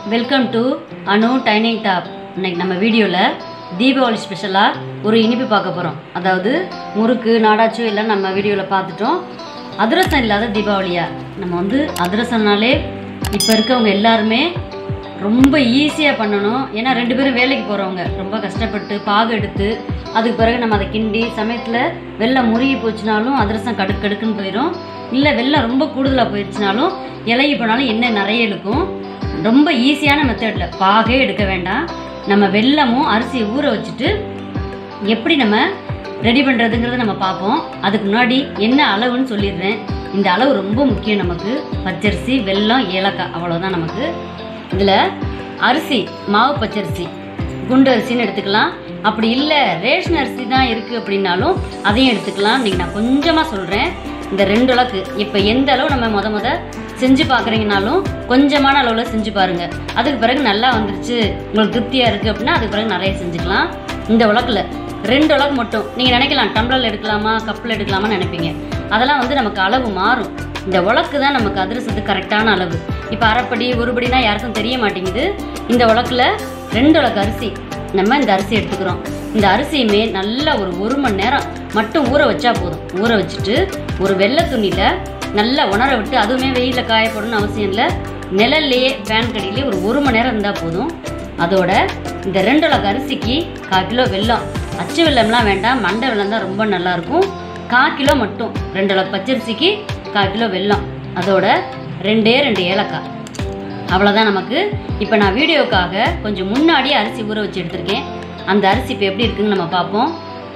welcome to Anu dining top இன்னைக்கு நம்ம வீடியோவில் தீபாவளி ஸ்பெஷலாக ஒரு இனிப்பு பார்க்க போகிறோம் அதாவது முறுக்கு நாடாச்சு எல்லாம் நம்ம வீடியோவில் பார்த்துட்டோம் அதிரசம் இல்லாத தீபாவளியா நம்ம வந்து அதிரசம்னாலே இப்போ இருக்கவங்க எல்லாருமே ரொம்ப ஈஸியாக பண்ணணும் ஏன்னா ரெண்டு பேரும் வேலைக்கு போகிறவங்க ரொம்ப கஷ்டப்பட்டு பாகு எடுத்து அதுக்கு பிறகு நம்ம அதை கிண்டி சமயத்தில் வெள்ளம் முருகி போச்சுனாலும் அதிரசம் கடுக்கு கடுக்குன்னு போயிடும் இல்லை வெள்ளம் ரொம்ப கூடுதலாக போயிடுச்சுனாலும் இலகி போனாலும் எண்ணெய் நிறைய இழுக்கும் ரொம்ப ஈஸியான மெத்தடில் பாகே எடுக்க வேண்டாம் நம்ம வெல்லமும் அரிசியை ஊற வச்சுட்டு எப்படி நம்ம ரெடி பண்ணுறதுங்கிறத நம்ம பார்ப்போம் அதுக்கு முன்னாடி என்ன அளவுன்னு சொல்லிடுறேன் இந்த அளவு ரொம்ப முக்கியம் நமக்கு பச்சரிசி வெல்லம் ஏலக்காய் அவ்வளோதான் நமக்கு இதில் அரிசி மாவு பச்சரிசி குண்டு அரிசின்னு எடுத்துக்கலாம் அப்படி இல்லை ரேஷன் அரிசி தான் இருக்குது அப்படின்னாலும் அதையும் எடுத்துக்கலாம் இன்றைக்கி நான் கொஞ்சமாக சொல்கிறேன் இந்த ரெண்டு அளவுக்கு இப்போ எந்த அளவு நம்ம முத முத செஞ்சு பார்க்குறீங்கனாலும் கொஞ்சமான அளவில் செஞ்சு பாருங்கள் அதுக்கு பிறகு நல்லா வந்துருச்சு உங்களுக்கு திருப்தியாக இருக்குது அப்படின்னா அதுக்கு பிறகு நிறைய செஞ்சுக்கலாம் இந்த உலக்கில் ரெண்டு உலக்கு மட்டும் நீங்கள் நினைக்கலாம் டம்ளரில் எடுக்கலாமா கப்பில் எடுக்கலாமான்னு நினைப்பீங்க அதெல்லாம் வந்து நமக்கு அளவு மாறும் இந்த உலக்கு தான் நமக்கு அதிரசத்துக்கு கரெக்டான அளவு இப்போ அரைப்படி ஒருபடினா யாருக்கும் தெரிய மாட்டேங்குது இந்த உலக்கில் ரெண்டு உலக்கு அரிசி நம்ம இந்த அரிசி எடுத்துக்கிறோம் இந்த அரிசியுமே நல்லா ஒரு ஒரு மணி நேரம் மட்டும் ஊற வச்சா போதும் ஊற வச்சுட்டு ஒரு வெள்ளை துணியில் நல்லா உணர விட்டு அதுவுமே வெயிலில் காயப்படணும்னு அவசியம் இல்லை நிழல்லையே ஃபேன் கடியிலே ஒரு ஒரு மணி நேரம் இருந்தால் போதும் அதோட இந்த ரெண்டு உலக அரிசிக்கு கால் கிலோ வெல்லம் அச்சு வெல்லம்லாம் வேண்டாம் மண்டை வெல்லம் தான் ரொம்ப நல்லாயிருக்கும் கால் கிலோ மட்டும் ரெண்டு உலக பச்சரிசிக்கு கால் கிலோ வெல்லம் அதோட ரெண்டே ரெண்டு ஏலக்காய் அவ்வளோதான் நமக்கு இப்போ நான் வீடியோவுக்காக கொஞ்சம் முன்னாடியே அரிசி ஊற வச்சு எடுத்திருக்கேன் அந்த அரிசி இப்போ எப்படி இருக்குன்னு நம்ம பார்ப்போம்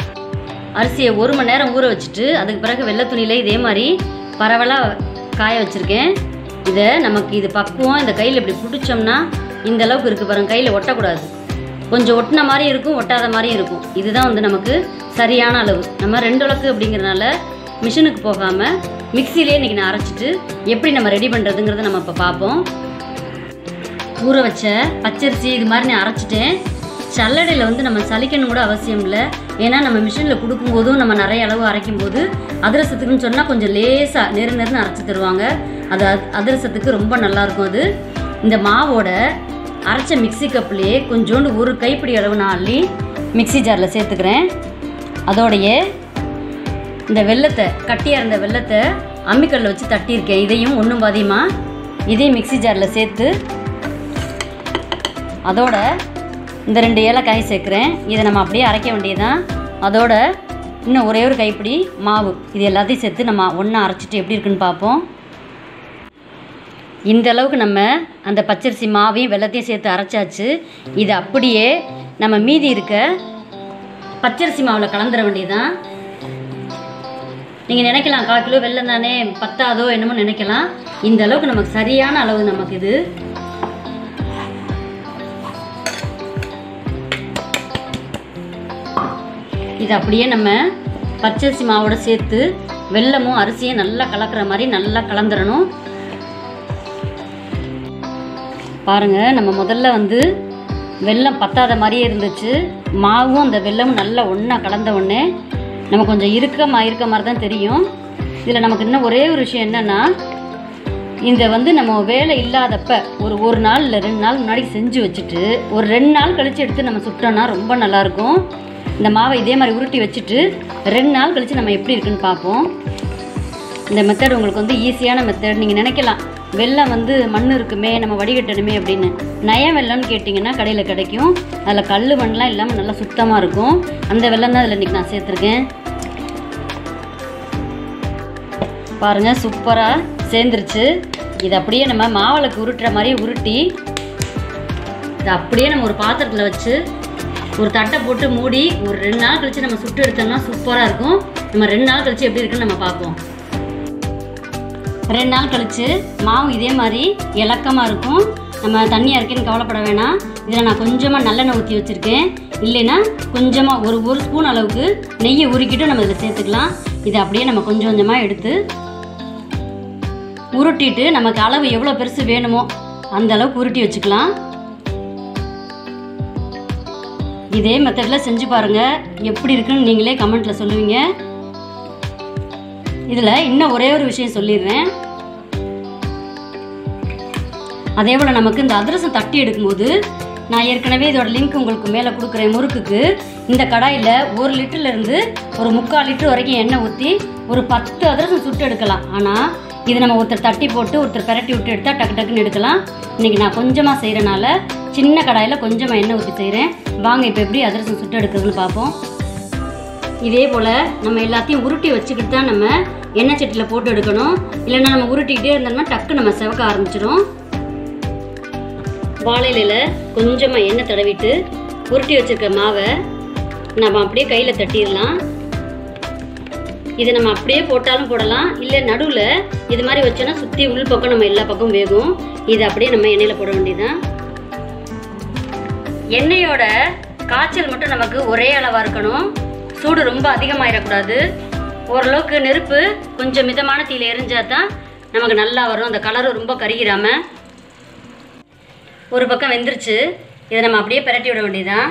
அரிசியை ஒரு மணி நேரம் ஊற வச்சுட்டு அதுக்கு பிறகு வெள்ளை துணியில் இதே மாதிரி பரவலாக காய வச்சுருக்கேன் இதை நமக்கு இது பக்குவம் இந்த கையில் இப்படி பிடிச்சோம்னா இந்த அளவுக்கு இருக்குது பாருங்க கையில் ஒட்டக்கூடாது கொஞ்சம் ஒட்டின மாதிரி இருக்கும் ஒட்டாத மாதிரியும் இருக்கும் இதுதான் வந்து நமக்கு சரியான அளவு நம்ம ரெண்டு அளவுக்கு அப்படிங்கிறனால மிஷினுக்கு போகாமல் மிக்சிலே இன்றைக்கி நான் அரைச்சிட்டு எப்படி நம்ம ரெடி பண்ணுறதுங்கிறத நம்ம இப்போ பார்ப்போம் ஊற வச்ச பச்சரிசி இது மாதிரி நான் அரைச்சிட்டேன் சல்லடையில் வந்து நம்ம சலிக்கணும் கூட அவசியம் இல்லை ஏன்னா நம்ம மிஷினில் கொடுக்கும்போதும் நம்ம நிறைய அளவு அரைக்கும் போது அதிரசத்துக்குன்னு சொன்னால் கொஞ்சம் லேசாக நெரு நெருன்னு அரைச்சி தருவாங்க அது அத்- அதிரசத்துக்கு ரொம்ப நல்லாயிருக்கும் அது இந்த மாவோட அரைச்ச மிக்ஸி கப்லேயே கொஞ்சோண்டு ஒரு கைப்பிடி அளவு நான் அள்ளி மிக்ஸி ஜாரில் சேர்த்துக்கிறேன் அதோடையே இந்த வெள்ளத்தை கட்டியாக இருந்த வெள்ளத்தை அம்மிக்கல்ல வச்சு தட்டியிருக்கேன் இதையும் ஒன்றும் பாதியமாக இதையும் மிக்ஸி ஜாரில் சேர்த்து அதோட இந்த ரெண்டு ஏலக்காய் சேர்க்குறேன் இதை நம்ம அப்படியே அரைக்க வேண்டியதுதான் அதோட இன்னும் ஒரே ஒரு கைப்பிடி மாவு இது எல்லாத்தையும் சேர்த்து நம்ம ஒன்றா அரைச்சிட்டு எப்படி இருக்குன்னு பார்ப்போம் இந்த அளவுக்கு நம்ம அந்த பச்சரிசி மாவையும் வெள்ளத்தையும் சேர்த்து அரைச்சாச்சு இது அப்படியே நம்ம மீதி இருக்க பச்சரிசி மாவில் கலந்துட வேண்டியதுதான் நீங்கள் நினைக்கலாம் கால் கிலோ வெல்லம் தானே பத்தாதோ என்னமோ நினைக்கலாம் இந்த அளவுக்கு நமக்கு சரியான அளவு நமக்கு இது இது அப்படியே நம்ம பச்சரிசி மாவோட சேர்த்து வெல்லமும் அரிசியும் நல்லா கலக்கிற மாதிரி நல்லா கலந்துடணும் பாருங்க நம்ம முதல்ல வந்து வெல்லம் பத்தாத மாதிரியே இருந்துச்சு மாவும் அந்த வெல்லமும் நல்லா ஒன்றா கலந்த உடனே நம்ம கொஞ்சம் இறுக்கமாக இருக்க மாதிரி தான் தெரியும் இதில் நமக்கு இன்னும் ஒரே ஒரு விஷயம் என்னென்னா இந்த வந்து நம்ம வேலை இல்லாதப்ப ஒரு ஒரு நாள் இல்லை ரெண்டு நாள் முன்னாடி செஞ்சு வச்சுட்டு ஒரு ரெண்டு நாள் கழித்து எடுத்து நம்ம சுட்டோம்னா ரொம்ப நல்லாயிருக்கும் இந்த மாவை இதே மாதிரி உருட்டி வச்சுட்டு ரெண்டு நாள் கழித்து நம்ம எப்படி இருக்குன்னு பார்ப்போம் இந்த மெத்தட் உங்களுக்கு வந்து ஈஸியான மெத்தட் நீங்கள் நினைக்கலாம் வெள்ளம் வந்து மண் இருக்குமே நம்ம வடிகட்டணுமே அப்படின்னு நயம் வெள்ளம்னு கேட்டிங்கன்னா கடையில் கிடைக்கும் அதில் கல் மண்ணெலாம் இல்லாமல் நல்லா சுத்தமாக இருக்கும் அந்த வெள்ளம் தான் அதில் இன்றைக்கி நான் சேர்த்துருக்கேன் பாருங்கள் சூப்பராக சேர்ந்துருச்சு இது அப்படியே நம்ம மாவளுக்கு உருட்டுற மாதிரி உருட்டி இதை அப்படியே நம்ம ஒரு பாத்திரத்தில் வச்சு ஒரு தட்டை போட்டு மூடி ஒரு ரெண்டு நாள் கழிச்சு நம்ம சுட்டு எடுத்தோம்னா சூப்பராக இருக்கும் நம்ம ரெண்டு நாள் கழிச்சு எப்படி இருக்குன்னு நம்ம பார்ப்போம் ரெண்டு நாள் கழிச்சு மாவு இதே மாதிரி இலக்கமாக இருக்கும் நம்ம தண்ணியாக இருக்குன்னு கவலைப்பட வேணாம் இதில் நான் கொஞ்சமாக நல்லெண்ணெய் ஊற்றி வச்சுருக்கேன் இல்லைன்னா கொஞ்சமாக ஒரு ஒரு ஸ்பூன் அளவுக்கு நெய்யை உருக்கிட்டு நம்ம இதில் சேர்த்துக்கலாம் இதை அப்படியே நம்ம கொஞ்சம் கொஞ்சமாக எடுத்து உருட்டிட்டு நமக்கு அளவு எவ்வளோ பெருசு வேணுமோ அந்த அளவுக்கு உருட்டி வச்சுக்கலாம் இதே மெத்தடில் செஞ்சு பாருங்கள் எப்படி இருக்குன்னு நீங்களே கமெண்ட்டில் சொல்லுவீங்க இதில் இன்னும் ஒரே ஒரு விஷயம் சொல்லிடுறேன் அதே போல் நமக்கு இந்த அதிரசம் தட்டி எடுக்கும்போது நான் ஏற்கனவே இதோட லிங்க் உங்களுக்கு மேலே கொடுக்குறேன் முறுக்குக்கு இந்த கடாயில் ஒரு லிட்டர்லேருந்து ஒரு முக்கால் லிட்டர் வரைக்கும் எண்ணெய் ஊற்றி ஒரு பத்து அதிரசம் சுட்டு எடுக்கலாம் ஆனால் இது நம்ம ஒருத்தர் தட்டி போட்டு ஒருத்தர் பிரட்டி விட்டு எடுத்தால் டக்கு டக்குன்னு எடுக்கலாம் இன்றைக்கி நான் கொஞ்சமாக செய்கிறனால சின்ன கடாயில் கொஞ்சமாக எண்ணெய் ஊற்றி செய்கிறேன் வாங்க இப்போ எப்படி அதிரசம் சுட்டு எடுக்கிறதுன்னு பார்ப்போம் இதே போல் நம்ம எல்லாத்தையும் உருட்டி வச்சுக்கிட்டு தான் நம்ம எண்ணெய் சட்டியில் போட்டு எடுக்கணும் இல்லைன்னா நம்ம உருட்டிக்கிட்டே இருந்தோம்னா டக்கு நம்ம செவக்க ஆரம்பிச்சிடும் வாழையில கொஞ்சமாக எண்ணெய் தடவிட்டு உருட்டி வச்சிருக்க மாவை நம்ம அப்படியே கையில் தட்டிடலாம் இதை நம்ம அப்படியே போட்டாலும் போடலாம் இல்லை நடுவில் இது மாதிரி வச்சோன்னா சுற்றி உள் பக்கம் நம்ம எல்லா பக்கம் வேகும் இதை அப்படியே நம்ம எண்ணெயில் போட வேண்டியதுதான் எண்ணெயோட காய்ச்சல் மட்டும் நமக்கு ஒரே அளவாக இருக்கணும் சூடு ரொம்ப அதிகமாயிடக்கூடாது ஓரளவுக்கு நெருப்பு கொஞ்சம் மிதமான தீயில எரிஞ்சா தான் நமக்கு நல்லா வரும் அந்த கலரும் ரொம்ப கருகிராம ஒரு பக்கம் வெந்துருச்சு இதை நம்ம அப்படியே பிரட்டி விட வேண்டியதுதான்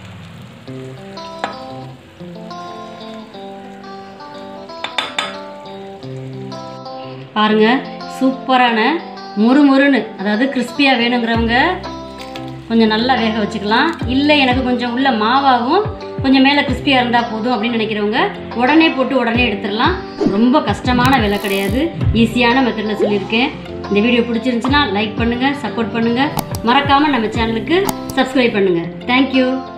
பாருங்க சூப்பரான முறுமுறுன்னு அதாவது கிறிஸ்பியாக வேணுங்கிறவங்க கொஞ்சம் நல்லா வேக வச்சுக்கலாம் இல்லை எனக்கு கொஞ்சம் உள்ள மாவாகவும் கொஞ்சம் மேலே கிறிஸ்பியாக இருந்தால் போதும் அப்படின்னு நினைக்கிறவங்க உடனே போட்டு உடனே எடுத்துடலாம் ரொம்ப கஷ்டமான வேலை கிடையாது ஈஸியான மெத்தடில் சொல்லியிருக்கேன் இந்த வீடியோ பிடிச்சிருந்துச்சுன்னா லைக் பண்ணுங்கள் சப்போர்ட் பண்ணுங்கள் மறக்காமல் நம்ம சேனலுக்கு சப்ஸ்கிரைப் பண்ணுங்கள் தேங்க்யூ